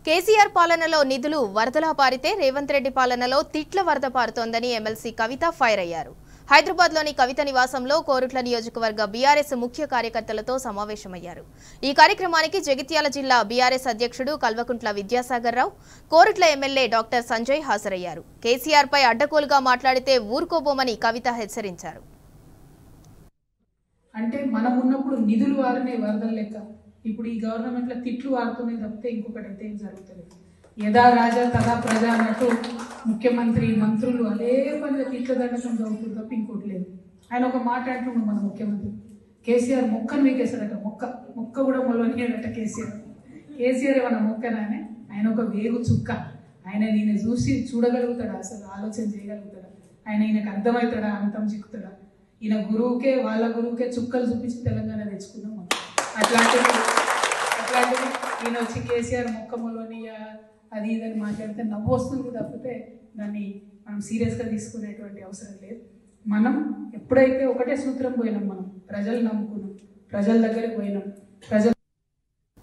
కేసీఆర్ పాలనలో నిధులు వరదలా పారితే రేవంత్ రెడ్డి పాలనలో తిట్ల వరద పారుతోందని ఎమ్మెల్సీ కవిత ఫైర్ అయ్యారు హైదరాబాద్లోని కవిత నివాసంలో కోరుట్ల నియోజకవర్గ బీఆర్ఎస్ ముఖ్య కార్యకర్తలతో సమావేశమయ్యారు ఈ కార్యక్రమానికి జగిత్యాల జిల్లా బీఆర్ఎస్ అధ్యక్షుడు కల్వకుంట్ల విద్యాసాగర్ రావు కోరుట్ల ఎమ్మెల్యే డాక్టర్ సంజయ్ హాజరయ్యారు కేసీఆర్ పై అడ్డగోలుగా మాట్లాడితే ఊరుకోబోమని కవిత హెచ్చరించారు అంటే మనం ఉన్నప్పుడు నిధులు వారినే వరదలు లెక్క ఇప్పుడు ఈ గవర్నమెంట్లో తిట్లు వాడుతున్నాయి తప్పితే ఇంకొకటి అయితే ఏం జరుగుతలేదు యథా రాజా తదా ప్రజ అన్నట్టు ముఖ్యమంత్రి మంత్రులు అదే పనిగా తిట్ల దండకం చదువుతుంది తప్ప ఇంకోటి లేదు ఆయన ఒక మాట అంటుండు మన ముఖ్యమంత్రి కేసీఆర్ మొక్కను వీకేశాడట మొక్క మొక్క కూడా మొలవనియాడట కేసీఆర్ కేసీఆర్ ఏమన్నా మొక్కనానే ఆయన ఒక వేగు చుక్క ఆయన ఈయన చూసి చూడగలుగుతాడా అసలు ఆలోచన చేయగలుగుతాడా ఆయన ఈయనకు అర్థమవుతాడా అంతం చిక్కుతాడా ఈయన గురువుకే వాళ్ళ గురువుకే చుక్కలు చూపించి తెలంగాణ తెచ్చుకున్నాం మనం అట్లాంటివి అట్లాంటివి ఈయన వచ్చి కేసీఆర్ మొక్కములోని అది ఇదని మాట్లాడితే నవ్వు వస్తుంది తప్పితే దాన్ని మనం సీరియస్గా తీసుకునేటువంటి అవసరం లేదు మనం ఎప్పుడైతే ఒకటే సూత్రం పోయినాం మనం ప్రజలు నమ్ముకున్నాం ప్రజల దగ్గరికి పోయినాం ప్రజలు